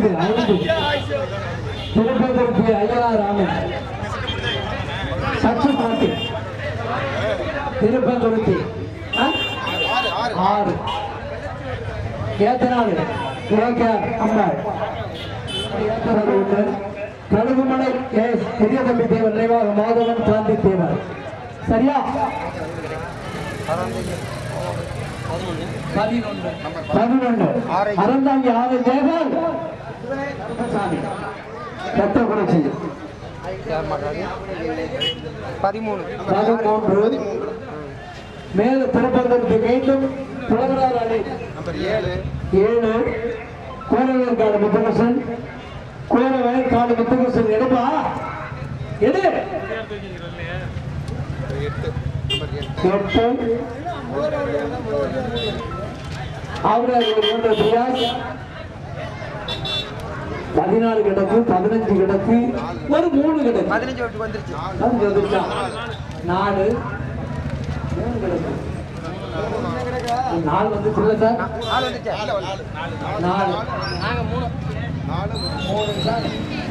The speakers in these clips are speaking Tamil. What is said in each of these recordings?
ஐந்து ஐந்து திருப்பதிக்கு ஐயா ராமன் சச்சு பாட்டி திருப்பங்குருத்தி ஆ? ஆறு ஏத்தனாடு கேகேஆர் அம்பாள் ஏத்தனாடு ஒன்று கழுகுமலை எஸ் பெரிய தம்பி தேவர் நினைவாக மாதவன் காந்தி தேவர் சரியா பதினொன்று அறந்தாங்கி ஆறு தேவர் சாமி கட்டக்குறிச்சி பதிமூணு பதிமூன்று மேல திருப்பதற்கு மீண்டும் புலவரார் அணி நம்பர் ஏழு ஏழு கோரவேற்காடு முத்துகிருஷ்ணன் கோரவேற்காடு முத்துகிருஷ்ணன் எடுப்பா எடு எட்டு நம்பர் எட்டு எட்டு ஆவராஜ் மூன்று பிரியாஸ் பதினாலு கிடக்கு பதினஞ்சு கிடக்கு ஒரு மூணு கிடக்கு பதினஞ்சு ஓட்டுக்கு வந்துருச்சு அதான் வந்துச்சா? நாலு மூணு கிடக்கு நாலு வந்து சொல்ல சார் நாலு வந்துருச்சா நாலு நாங்கள் மூணு நாலு மூணு சார்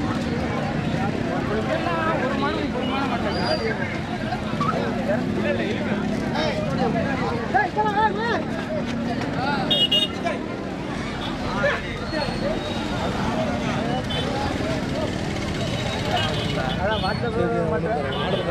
அதான் வாட்ஸ்அப்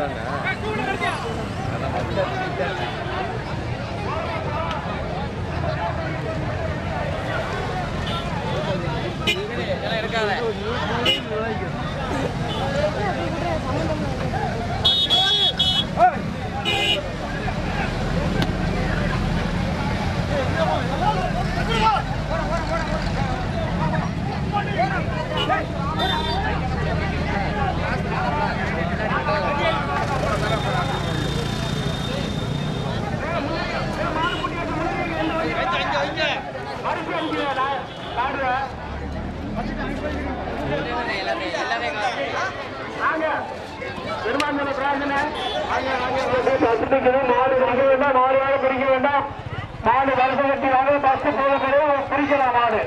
மாடு வாங்க வேண்டாம் மாடு வாங்க பிரிக்க வேண்டாம் மாடு வலசு கட்டி வாங்க பஸ் போக கிடையாது பிரிக்கலாம் மாடு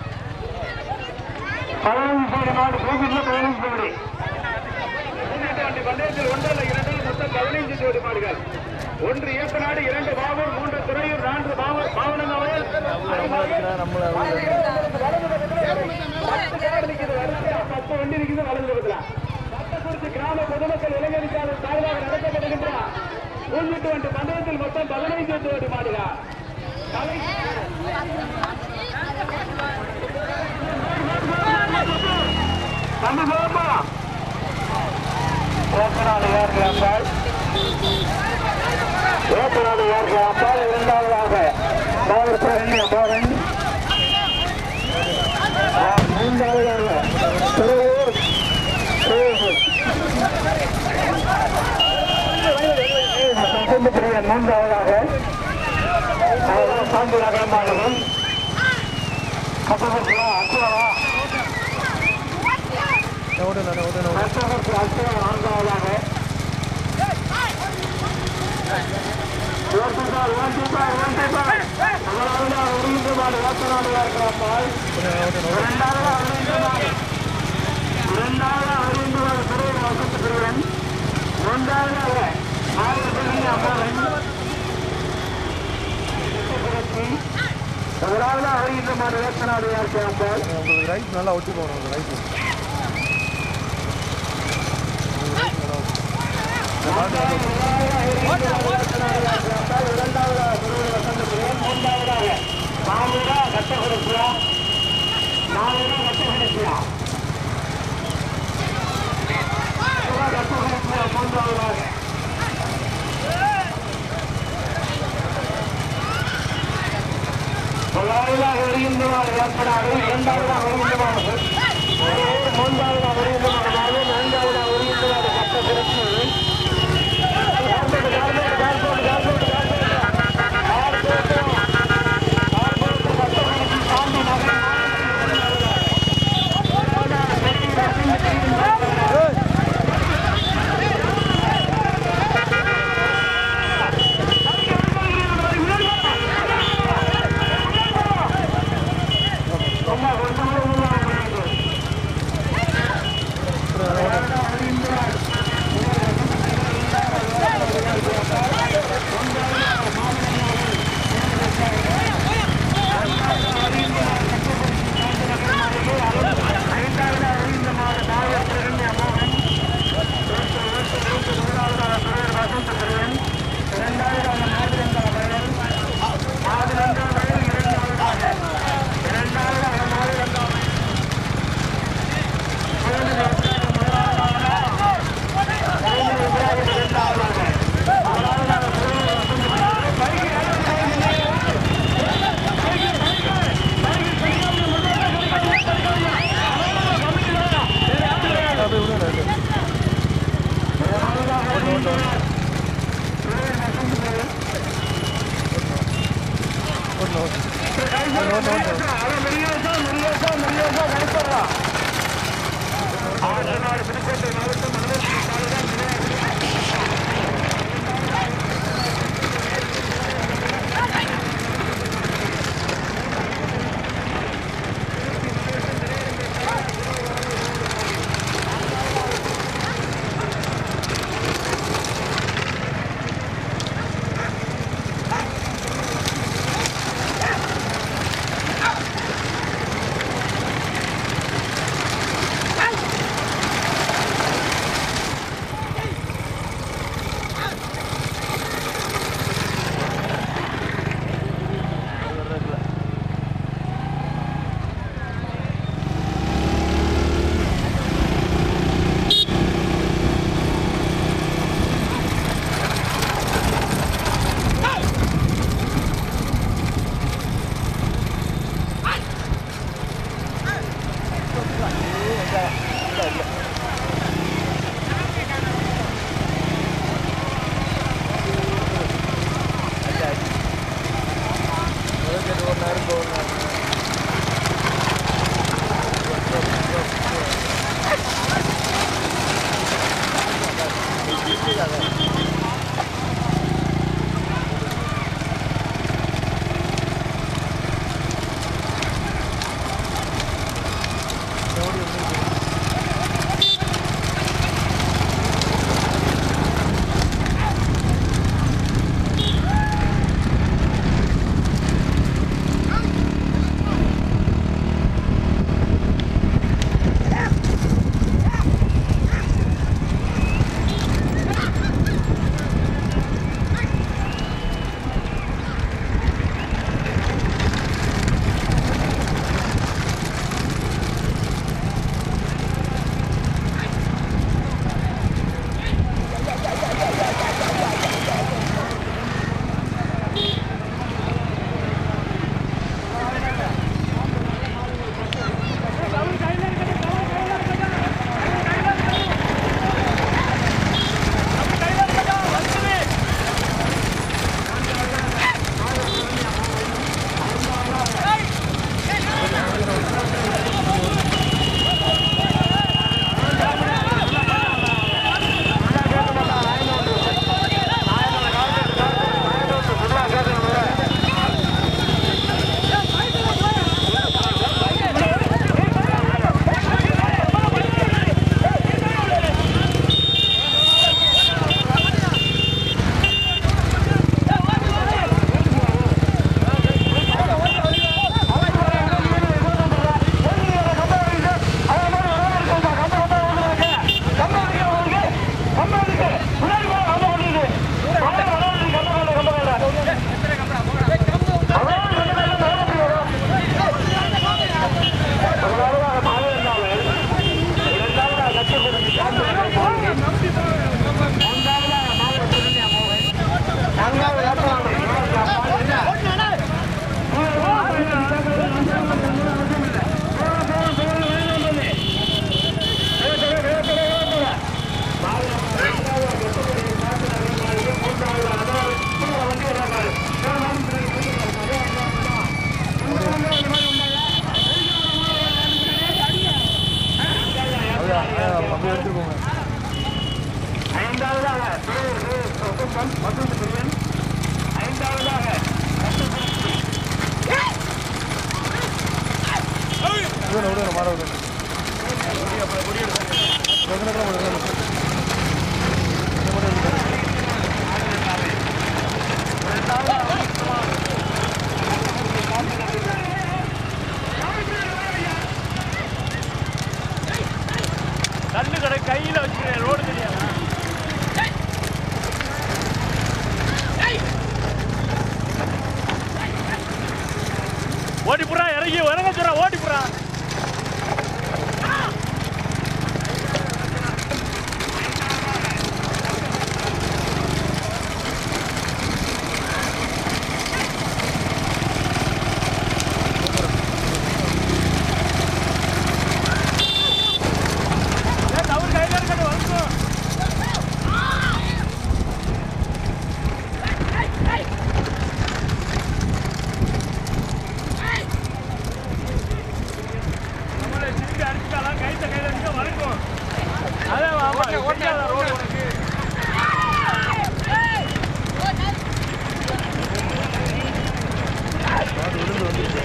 பதினஞ்சு கோடி மாடு கோவில்ல பதினஞ்சு கோடி பந்தயத்தில் ஒன்றல்ல இரண்டில் மொத்தம் பதினைந்து ஜோடி மாடுகள் ஒன்று ஏப்பநாடு இரண்டு பாவூர் மூன்று துறையூர் நான்கு பாவூர் பாவனங்க வயல் பத்து வண்டி இருக்குது வலது பக்கத்துல கட்டக்குறிச்சி கிராம பொதுமக்கள் இளைஞருக்கான சார்பாக நடத்தப்படுகின்ற மூன்று வண்டி பந்தயத்தில் மொத்தம் பதினைந்து ஜோடி மாடுகள் தலை தம்பி போப்பா ஓப்பனாடு ஏற்கிறார்கள் ஓப்பனாடு ஏற்கிறார்கள் இரண்டாவதாக பவர் பிரகண்ய மோகன் மூன்றாவதாக திருவூர் பிரியன் மூன்றாவதாக சாந்தி நகரமானவன் கப்பகத்துவா அக்குவா கப்பகத்து அக்குவா நான்காவதாக ஓட்டுக்கார் ஓட்டுக்கார் ஓட்டுக்கார் முதலாவதாக ஒருங்கின்றமாடு ஓட்டநாடு இருக்கிறார்கள் இரண்டாவதாக ஒருங்கின்றமாடு இரண்டாவதாக ஒருங்கின்றமாடு துறையின் வசத்து பிரிவன் மூன்றாவதாக ஆயிரத்தி அம்மாவன் முதலாவதாக ஒருங்கின்றமாடு ஓட்டநாடு இருக்கிறார்கள் உங்களுக்கு ரைட் நல்லா ஒட்டி போகணும் ரைட் முதலாவதாக வருகின்றவாறு ஏற்படாது இரண்டாவதாக வருகின்றவாறு மூன்றாவதாக வருகின்றவாறு நான்காவதாக வருகின்றவாறு கட்ட சிறப்பு ரொம்ப அப்படியே எடுத்துக்கோங்க ஐந்தாவதாக மற்றும் பிரியன் ஐந்தாவதாக விடுங்க விடுங்க மாற விடுங்க கொஞ்ச நேரம் விடுங்க கல்லு கடை கையில வச்சுக்கிறேன் ரோடு தெரியாதா ஓடி புறா இறங்கி இறங்க சொல்றா ஓடி புறா அவர் கையில இருக்கட்டும் வந்துடும் நம்மளை திருப்பி அடிச்சுட்டாலாம் கைத்த கையில இருக்க வரைக்கும் அதே ஆமா ஓட்டாத ரோடு உனக்கு விழுந்து வந்துச்சு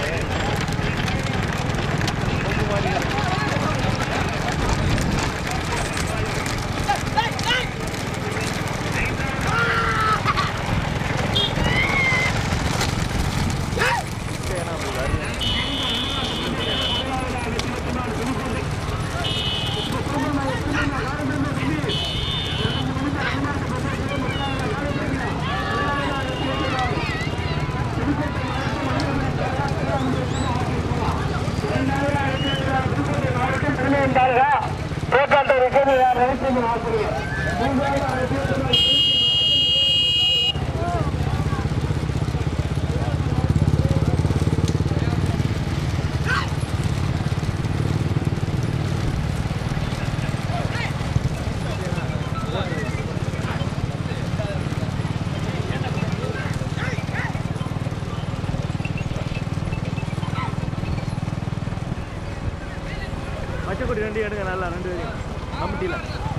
பச்சை கொடி ரெண்டு எடுங்க நல்லா ரெண்டு பேரும் கமிட்டியில்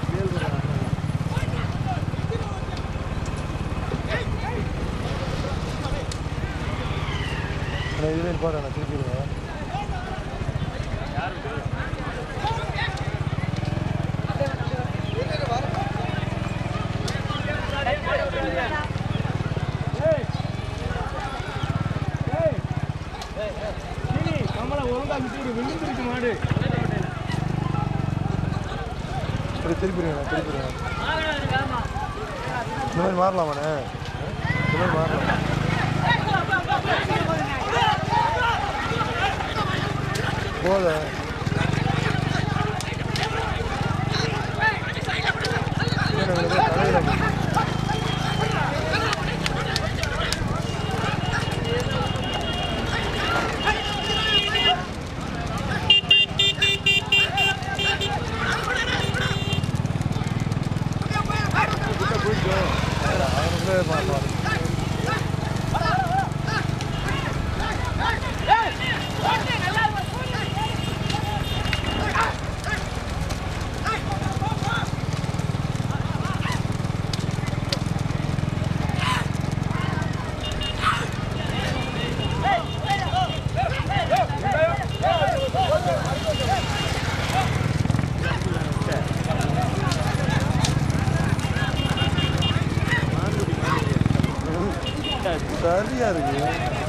இதுவே போகிறேன் நான் திருப்பிடுவேன் கமலை ஒழுங்கா விட்டு விழுந்துருக்கு மாடு இப்படி திருப்பிடுங்க திருப்பிடுங்க இந்த மாதிரி மாறலாமாண்ணே இந்த மாதிரி மாறலாம் போத அவனுக்குள்ளே மாறலாம் சரியா இருக்கு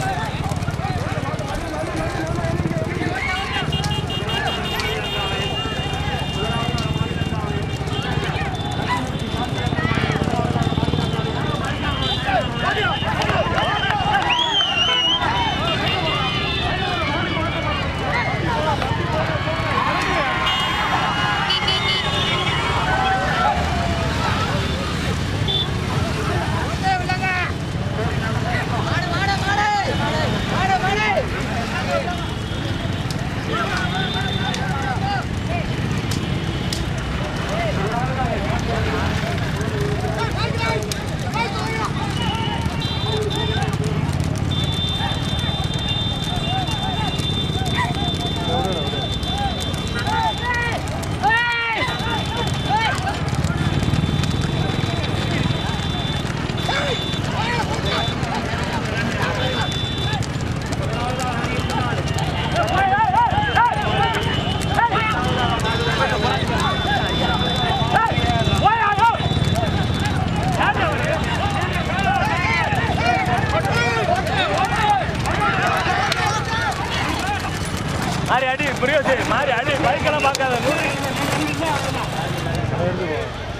மாறி அடி புரியாது மாறி அடி பைக்கெல்லாம் பார்க்காத நூறு எடுத்துக்கோ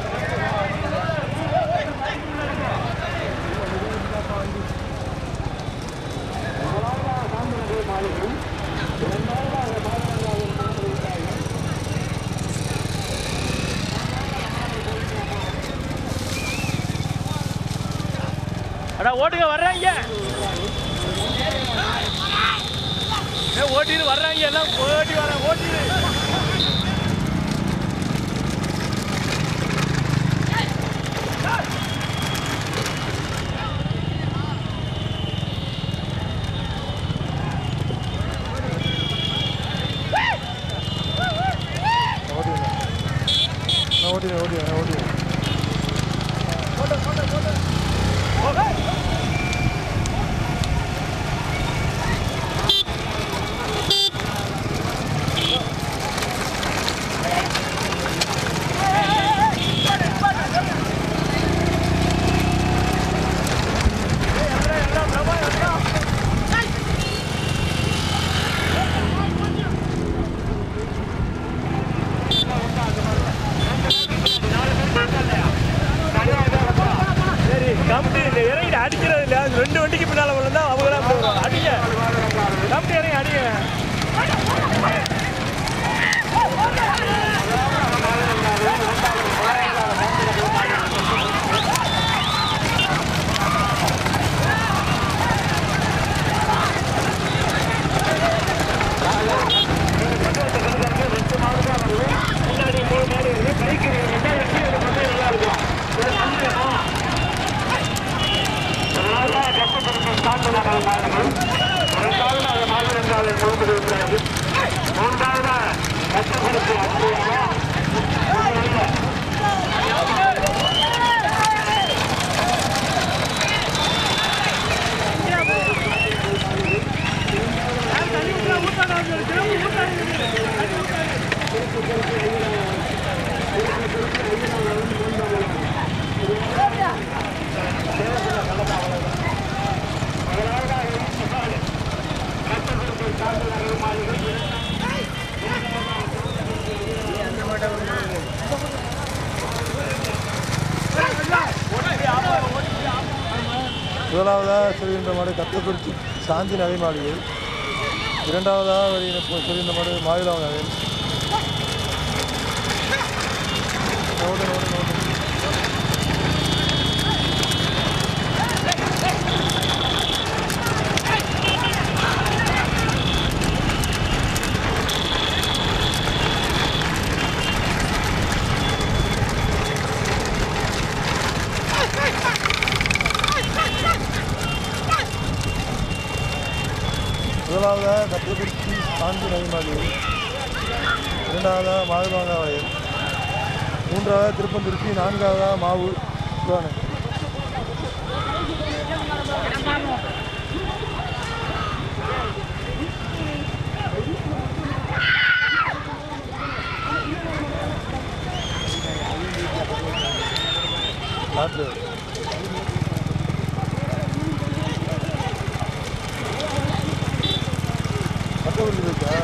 அடா ஓட்டுங்க வர்றாங்க ஏ ஓட்டிட்டு வர்றாங்க எல்லாம் ஓட்டி வர ஓட்டிட்டு ஓட்டிடுங்க ஓட்டிடுங்க ஓட்டிடுங்க ஓட்டிடுங்க சரி கம்பி இந்த இறங்கிட்டு அடிக்கிறது முதலாவதாக சொல்கின்ற மாடு கத்தக்குறிச்சி சாந்தி நகை மாளிகை இரண்டாவதாக வருகிற சொல்கின்ற மாடு மாவிலாவ நகை நோடு நோடு நோடு முதலாவதாக கத்தக்குறிச்சி சாந்தி நகை மாளிகை இரண்டாவதாக மாவிலாங்க வளையல் மூன்றாவதாக திருப்பந்துருச்சி நான்காவதாக மாவு சிவானு நாட்டு கத்தக்குறிச்சி இருக்கா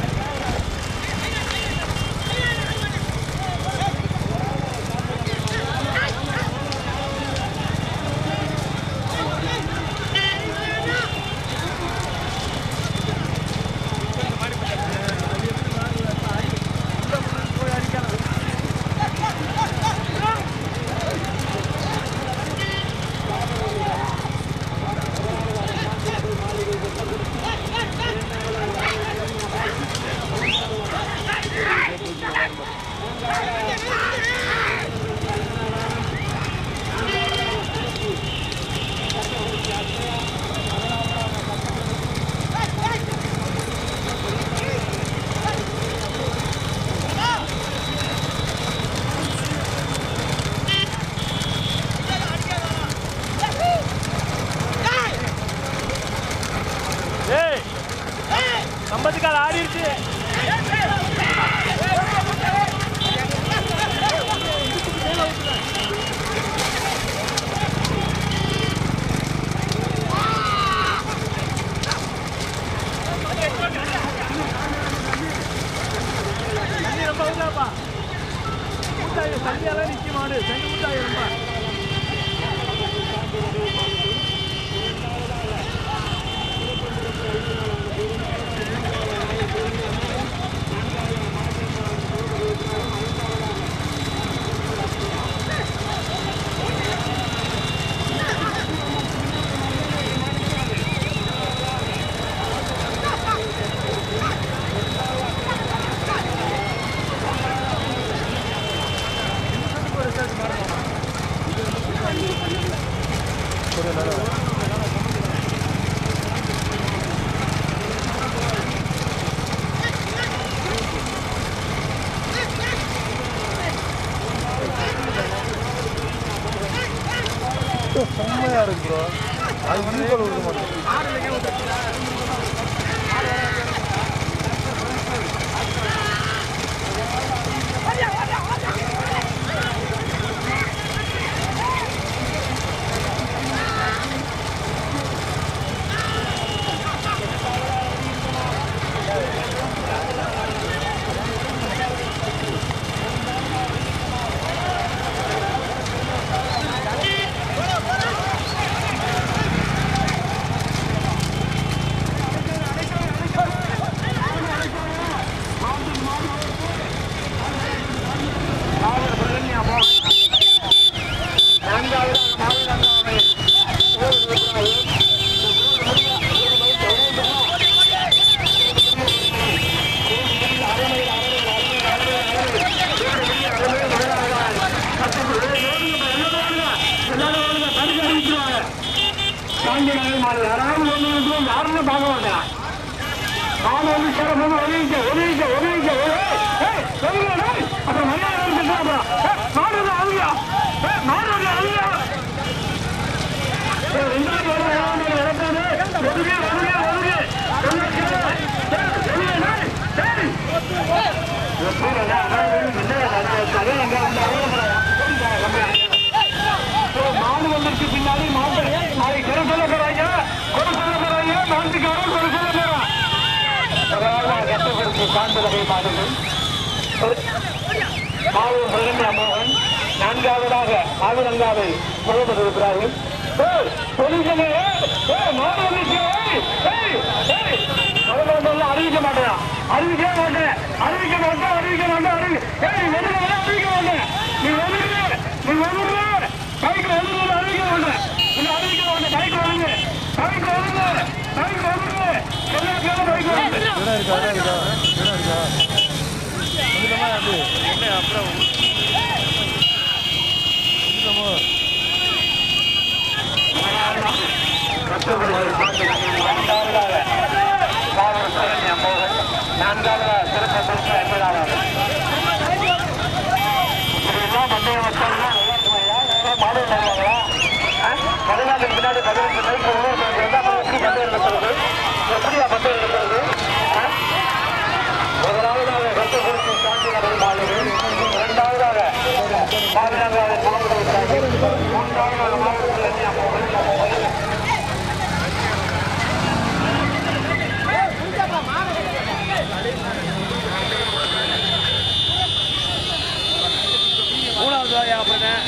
ஏய் ஐம்பதுக்கால் ஆடிருச்சு தண்ணி ரொம்ப உள்ளப்பா மூட்டாய் தண்ணியெல்லாம் நிற்க மாடு தண்ணி மூட்டாய் ரொம்ப ஒரு நல்லா செம்மையா இருக்கு ப்ரோ அது ஈக்குவல் விட மாட்டேன் யாருன்னு பார்க்க மாட்டேன் நான் வந்து சேரப்போது ஒதுங்க ஒதுங்க ஒதுங்க அப்புறம் மரியாதை இருக்கு அப்புறம் நாடு அவங்க நாடு அவங்க ரெண்டாவது நடக்காது ஒதுங்க ஒதுங்க மாடு வந்திருக்கு பின்னாடி மாட்டு அதை குறை சொல்ல போறாங்க குறை சொல்ல போறாங்க மாட்டுக்காரன் குறை சொல்ல போறான் கஷ்டப்படுத்தி காண்பதை மாடுகள் மாவு பிரகன்யா மோகன் நான்காவதாக ஆவிரங்காவை முகமது இப்ராஹிம் ஏய், சொல்லுங்க, ஏய், ஏய், மாடு வந்துச்சு, ஏய், ஏய், ஏய். அவன் வந்து எல்லாம் அறிவிக்க மாட்டேன் அறிவிக்க மாட்டேன் அறிவிக்க மாட்டேன் அறிவிக்க மாட்டேன் அறிவி ஏய் நீ வெளியில வர அறிவிக்க மாட்டேன் நீ வெளியில நீ வெளியில பைக் வெளியில அறிவிக்க மாட்டேன் நீ அறிவிக்க மாட்டேன் பைக் வெளியில பைக் வெளியில பைக் வெளியில எல்லா பைக் வெளியில இடம் இருக்கா இடம் இருக்கா இடம் இருக்கா வந்துட்டோமா அது என்ன அப்புறம் வந்துட்டோமோ பின்னாடி பதினஞ்சு மைக்கு எப்படியா பந்தயம் இருக்கிறது முதலாவதாக ரத்து குறிச்சி சாந்தி நகர் மாநிலம் இரண்டாவதாக மாநிலங்களவை முகமது மூன்றாவதாக மாவட்டத்தில் மூணாவது வாயா அப்புறம்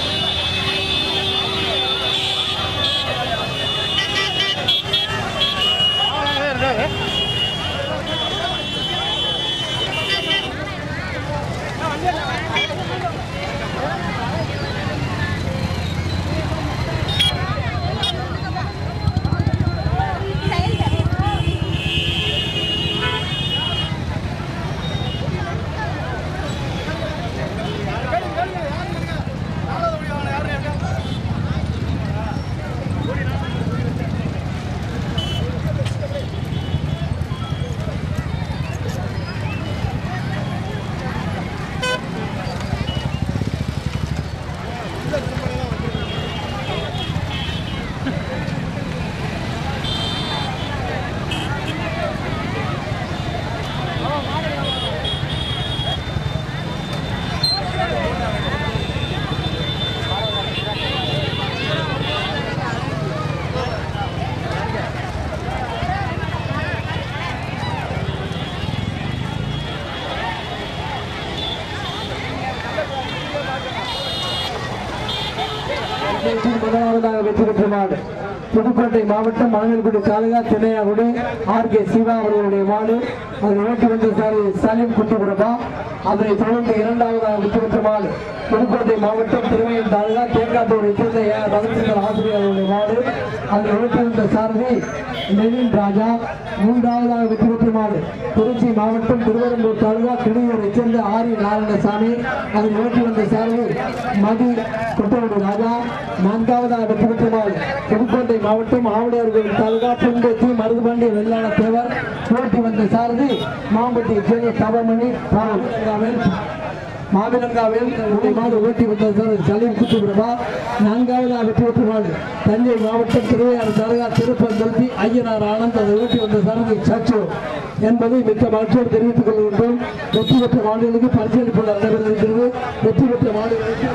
நிகழ்ச்சியில் முதலாவதாக வெற்றி பெற்ற மாடு புதுக்கோட்டை மாவட்டம் மணமேல்குடி தாலுகா திண்ணையாகுடி ஆர் கே சிவா அவர்களுடைய மாடு அதில் ஓட்டி வந்த சாரி சலீம் குட்டிபுரபா அதனை தொடர்ந்து இரண்டாவதாக வெற்றி பெற்ற மாடு புதுக்கோட்டை மாவட்டம் திருமையம் தாலுகா தேங்காத்தூரை சேர்ந்த ஏ ரவிச்சந்திரன் ஆசிரியர் அவருடைய மாடு அதில் ஓட்டி வந்த சாரதி லெனின் ராஜா மூன்றாவதாக வெற்றி பெற்ற மாடு திருச்சி மாவட்டம் திருவரம்பூர் தாலுகா கிளியூரை சேர்ந்த ஆரி நாராயணசாமி அதில் ஓட்டி வந்த சாரதி மதி குட்டவடி ராஜா நான்காவதாக வெற்றி பெற்ற மாடு புதுக்கோட்டை மாவட்டம் ஆவுடையார்கள் தாலுகா புன்பத்தி மருதுபாண்டி வெள்ளாள தேவர் ஓட்டி வந்த சாரதி மாம்பட்டி சேர்ந்த தவமணி மாவிலங்காவில் மாவிலங்காவில் உடைய மாடு ஓட்டி வந்த சாரதி சலீம் குத்துபிரபா நான்காவதாக வெற்றி பெற்ற மாடு தஞ்சை மாவட்டம் திருவையாறு தாலுகா திருப்பந்தல்பி ஐயனார் ஆனந்த் அதை ஓட்டி வந்த சாரதி சச்சு என்பதை மிக்க மகிழ்ச்சியோடு தெரிவித்துக் கொள்கின்றோம் வெற்றி பெற்ற மாடுகளுக்கு பரிசீலிப்பு நடைபெறுகிறது வெற்றி பெற்ற மாடுகளுக்கு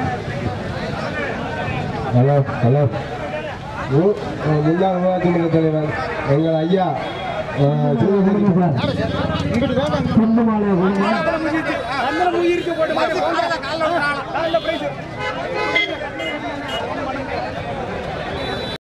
ஹலோ ஹலோ ஊ- அஹ் முன்னாள் ஊராட்சி மன்ற தலைவர் எங்கள் ஐயா அஹ், சிவசக்தி குண்டு மாலை கொடுங்க அந்த முயற்சி போட்டு காலையில் பிரைஸ்